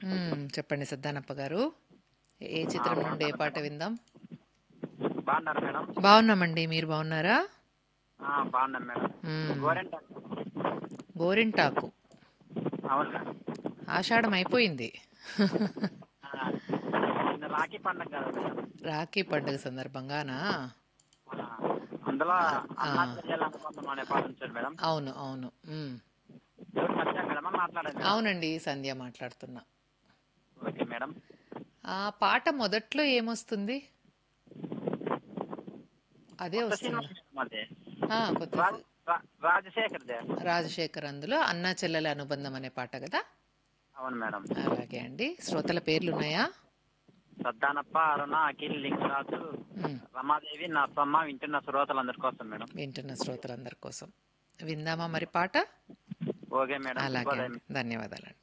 మ్మ్, చెప్పండి సద్దానప్ప గారు ఏ చిత్రం నుండి ఏ పాట విందాం బాగున్నారు మేడం బాగున్నామండి మీరు బాగున్నారా ఆ, బాగున్నాం మేడం మ్మ్. గోరెంట గోరింటాకు అవును మేడం ఆషాఢం అయిపోయింది ఆ, నిన్న రాఖీ పండుగ కదా మేడం రాఖీ పండుగ సందర్భంగానా ఆ, అందులో అన్నా చెల్లెలు అనుబంధం అనే పాట ఉంచాడు మేడం అవును అవును మ్మ్. ఎవరు మధ్య మేడమా మాట్లాడేది మేడం? అవునండి సంధ్య మాట్లాడుతున్నా ఓకే మేడం ఆ పాట మొదట్లో ఏమొస్తుంది అదే కొత్త సినిమా వస్తుంది మేడం అది ఆ, కొత్త రా- రా- రాజశేఖర్ దే రాజశేఖర్ అందులో అన్నా చెల్లెల అనుబంధం అనే పాట కదా అవును మేడం అలాగే అండి శ్రోతల పేర్లు ఉన్నాయా సద్దానప్ప అరుణ అఖిల్ లింగరాజు మ్మ్. రమాదేవి నర్సమ్మ వింటున్న శ్రోతలందరి కోసం మేడం వింటున్న శ్రోతలందరి కోసం విందామా మరి పాట ఓకే మేడం అలాగే శుభోదయం అండి. ధన్యవాదాలండి